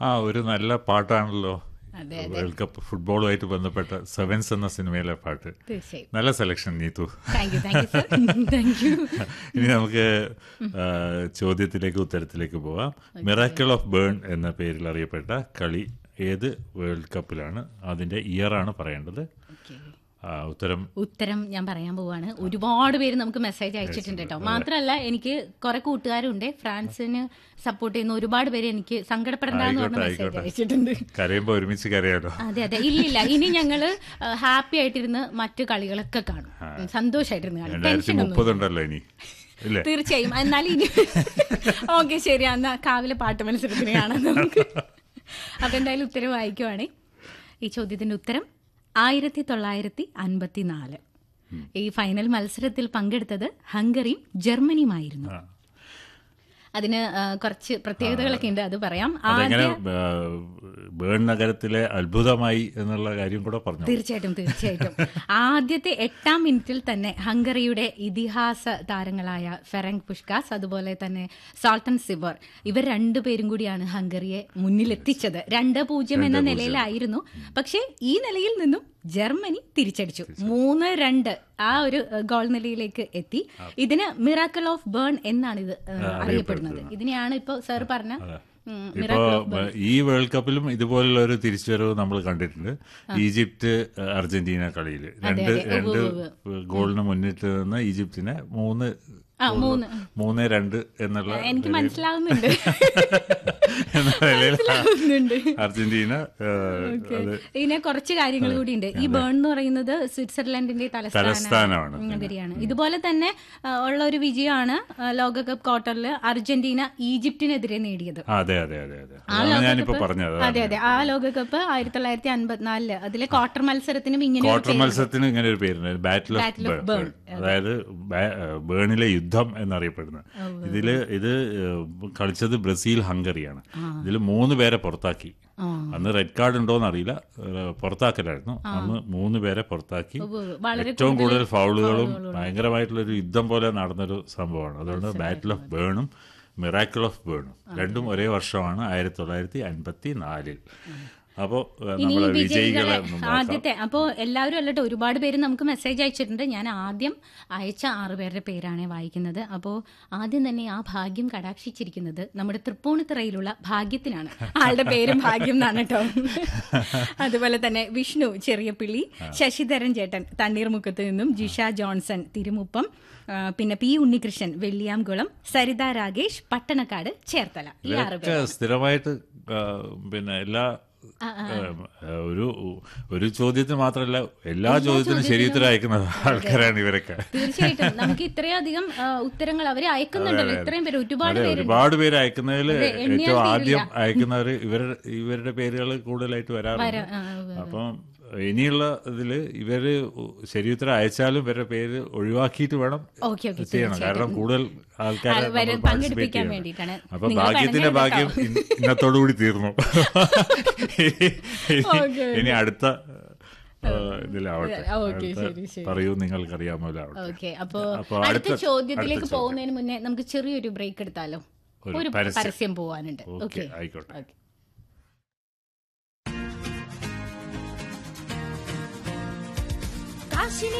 ആ ഒരു നല്ല പാട്ടാണല്ലോ അതെ, വേൾഡ് കപ്പ് ഫുട്ബോളുമായിട്ട് ബന്ധപ്പെട്ട സെവൻസ് എന്ന സിനിമയിലെ പാട്ട് തീർച്ചയായും നല്ല selection Neethu thank you thank you sir thank you ഇനി നമുക്ക് ആ, ചോദ്യത്തിലേക്ക് ഉത്തരത്തിലേക്ക് പോവാം മിറാക്കിൾ ഓഫ് ബേൺ എന്ന പേരിൽ അറിയപ്പെട്ട കളി ഏത് വേൾഡ് കപ്പിലാണ് അതിന്റെ ഇയർ ആണ് പറയേണ്ടത് ഓക്കെ ആ, ഉത്തരം ഉത്തരം ഞാൻ പറയാൻ പോവാണ് ഒരുപാട് പേര് നമുക്ക് മെസ്സേജ് അയച്ചിട്ടുണ്ട് കേട്ടോ മാത്രമല്ല എനിക്ക് കുറെ കൂട്ടുകാരുണ്ട് ഫ്രാൻസിന് സപ്പോർട്ട് ചെയ്യുന്ന ഒരുപാട് പേര് എനിക്ക് സങ്കടപ്പെടണ്ടെന്ന് പറഞ്ഞ ആയിക്കോട്ടെ, മെസ്സേജ് ആയിക്കോട്ടെ. അയച്ചിട്ടുണ്ട് കരയുമ്പോൾ ഒരുമിച്ച് കരയാലോ അതെ അതെ ഇല്ലില്ല ഇനി ഞങ്ങള് ഹാപ്പി ആയിട്ടിരുന്ന് മറ്റു കളികളൊക്കെ കാണും സന്തോഷമായിട്ടിരുന്ന് കാണും രണ്ടായിരത്തി ടെൻഷൻ ഒന്നും മുപ്പതുണ്ടല്ലോ ഇനി ഇല്ലേ തീർച്ചയായും എന്നാലും ഇനി ഓക്കെ ശരി എന്നാ കാവിലെ പാട്ട് മത്സരത്തിന് കാണാം നമുക്ക് അപ്പൊ എന്തായാലും ഉത്തരം വായിക്കുവാണേ ഈ ചോദ്യത്തിന്റെ ഉത്തരം ആയിരത്തി തൊള്ളായിരത്തി അൻപത്തിനാല് ഈ ഫൈനൽ മത്സരത്തിൽ പങ്കെടുത്തത് ഹംഗറിയും ജർമ്മനിയുമായിരുന്നു ആ. അതിന് ആ, കുറച്ച് പ്രത്യേകതകളൊക്കെ ഉണ്ട് അത് പറയാം അതെങ്ങനെ ആദ്യ ആ, ബേൺ നഗരത്തിലെ അത്ഭുതമായി എന്നുള്ള കാര്യം കൂടെ പറഞ്ഞു തീർച്ചയായിട്ടും തീർച്ചയായിട്ടും ആദ്യത്തെ എട്ടാം മിനിറ്റിൽ തന്നെ ഹംഗറിയുടെ ഇതിഹാസ താരങ്ങളായ ഫെറങ് പുഷ്കാസ് അതുപോലെ തന്നെ സാൾട്ടൻ സിബർ ഇവർ രണ്ടുപേരും കൂടിയാണ് ഹംഗറിയെ മുന്നിലെത്തിച്ചത് രണ്ട് പൂജ്യം എന്ന നിലയിലായിരുന്നു പക്ഷേ ഈ നിലയിൽ നിന്നും ജർമ്മനി തിരിച്ചടിച്ചു മൂന്ന് രണ്ട് ആ ഒരു ഏഹ്, ഗോൾ നിലയിലേക്ക് എത്തി ഇതിന് മിറാക്കിൾ ഓഫ് ബേൺ എന്നാണ് ഇത് ഏഹ്, അറിയപ്പെടുന്നത് ഇതിനെയാണ് ഇപ്പൊ സാർ പറഞ്ഞ ഉം, ഇപ്പോ ഈ വേൾഡ് കപ്പിലും ഇതുപോലുള്ള ഒരു തിരിച്ചുവരവ് നമ്മൾ കണ്ടിട്ടുണ്ട് ഈജിപ്ത് അർജന്റീന കളിയിൽ രണ്ട് രണ്ട് ഗോളിന് മുന്നിട്ട് നിന്ന് ഈജിപ്തിനെ മൂന്ന് ആ മൂന്ന് മൂന്ന് രണ്ട് എന്നുള്ള എനിക്ക് മനസ്സിലാവുന്നുണ്ട് എന്ന നിലയിൽ മനസ്സിലാവുന്നുണ്ട് അർജന്റീന ആ, അത് ഇതിനെ കുറച്ച് കാര്യങ്ങൾ കൂടി ഉണ്ട് ഈ ബേൺ എന്ന് പറയുന്നത് സ്വിറ്റ്സർലൻഡിന്റെ തലസ്ഥാന തലസ്ഥാനമാണ് നഗരിയാണ് ഇതുപോലെ തന്നെ ആ, ഉള്ള ഒരു വിജയമാണ് ആ, ലോകകപ്പ് ക്വാർട്ടറിൽ അർജന്റീന ഈജിപ്തിനെതിരെ നേടിയത് ആ, അതെ അതെ അതെ അതെ അതാണ് ഞാനിപ്പോ പറഞ്ഞത് അതെ അതെ ആ ലോകകപ്പ് ആയിരത്തി തൊള്ളായിരത്തി അൻപത്തിനാലില് അതിലെ ക്വാർട്ടർ മത്സരത്തിനും ഇങ്ങനെ ഒരു ക്വാർട്ടർ മത്സരത്തിന് ഇങ്ങനെ ഒരു പേരുണ്ട് battle Battle of of Bern അതായത് ബാ- ബേണിലെ യുദ്ധം എന്നറിയപ്പെടുന്നത് ഇതില് ഇത് ഏഹ്, കളിച്ചത് ബ്രസീൽ ഹംഗറിയാണ് ഇതിൽ മൂന്ന് പേരെ പുറത്താക്കി ആ. അന്ന് റെഡ് കാർഡ് ഉണ്ടോന്ന് അറിയില്ല ഏഹ്, പുറത്താക്കലായിരുന്നു അന്ന് മൂന്ന് പേരെ പുറത്താക്കി ഉവ്വ് വളരെ ഏറ്റവും കൂടുതൽ ഫൗളുകളും ഭയങ്കരമായിട്ടുള്ള ഒരു യുദ്ധം പോലെ നടന്നൊരു സംഭവമാണ് അതുകൊണ്ട് ബാറ്റിൽ ഓഫ് ബേണും മിറാക്കിൾ ഓഫ് ബേണും രണ്ടും ഒരേ വർഷമാണ് ആയിരത്തി തൊള്ളായിരത്തി അൻപത്തി നാലിൽ അപ്പോ ഏഹ്, ഇനി നമ്മളെ വിജയികളെ വിജയികളെ ഒന്ന് നോക്കാം. ആദ്യത്തെ അപ്പോ എല്ലാവരും അല്ലട്ടോ ഒരുപാട് പേര് നമുക്ക് മെസ്സേജ് അയച്ചിട്ടുണ്ട് ഞാൻ ആദ്യം അയച്ച ആറു പേരുടെ പേരാണ് വായിക്കുന്നത് അപ്പോൾ ആദ്യം തന്നെ ആ ഭാഗ്യം കടാക്ഷിച്ചിരിക്കുന്നത് നമ്മുടെ തൃപ്പൂണിത്തുറയിലുള്ള ഭാഗ്യത്തിനാണ് ആളുടെ പേരും ഭാഗ്യം എന്നാണ് കേട്ടോ അതുപോലെ തന്നെ വിഷ്ണു ചെറിയപ്പിള്ളി ശശിധരൻ ചേട്ടൻ തണ്ണീർമുക്കത്ത് നിന്നും ജിഷ ജോൺസൺ തിരുമുപ്പം ആ, പിന്നെ പി ഉണ്ണികൃഷ്ണൻ വെള്ളിയാംകുളം സരിത രാഗേഷ് പട്ടണക്കാട് ചേർത്തല ഈ ആറ് പേർ ഇവരൊക്കെ സ്ഥിരമായിട്ട് ആ, പിന്നെ എല്ലാ ആ, ഒരു ഒരു ചോദ്യത്തിന് മാത്രമല്ല എല്ലാ ചോദ്യത്തിനും ശരിയുത്തരം അയക്കുന്ന ആൾക്കാരാണ് ഇവരൊക്കെ തീർച്ചയായിട്ടും നമുക്ക് ഇത്രയധികം ആ, ഉത്തരങ്ങൾ അവര് അയക്കുന്നുണ്ടല്ലോ ഇത്രയും പേര് ഒരുപാട് അതെ പേര് ഒരുപാട് പേര് അയക്കുന്നതിൽ എണ്ണിയാൽ ഏറ്റവും ആദ്യം അയക്കുന്നവർ ഇവർ ഇവരുടെ പേരുകൾ കൂടുതലായിട്ട് വരാറുണ്ട് ആ, അപ്പം ഇനിയുള്ള ഇതില് ഇവര് ശരിയുത്തരം അയച്ചാലും ഇവരുടെ പേര് ഒഴിവാക്കിയിട്ട് വേണം ഓക്കെ ഓക്കെ ചെയ്യണം കാരണം കൂടുതൽ ആൾക്കാരെ ആ, വരും, നമ്മൾ പങ്കെടുപ്പിക്കാൻ participate ചെയ്യണം. വേണ്ടിയിട്ടാണ്. അപ്പൊ നിങ്ങൾ ഭാഗ്യത്തിന്റെ പറഞ്ഞത് ഭാഗ്യം ഇന്ന- ഇന്നത്തോടുകൂടി തീർന്നു ഇനി- ഓക്കേ. ഇനി അടുത്ത ആ, ഇതിലാവട്ടെ ഓക്കേ, അടുത്ത ശരി, ശരി. പറയൂ നിങ്ങൾക്കറിയാമോലാവട്ടെ ഓക്കെ അപ്പോ അപ്പൊ അടുത്ത അടുത്ത- ചോദ്യത്തിലേക്ക് അടുത്ത ചോദ്യം. പോകുന്നതിന് മുന്നേ നമുക്ക് ചെറിയൊരു ബ്രേക്ക് എടുത്താലോ ഒരു ഒരു പരസ്യം. പരസ്യം പോവാനുണ്ട് ഓക്കെ ഓക്കെ ആയിക്കോട്ടെ ഓക്കെ കാശിനി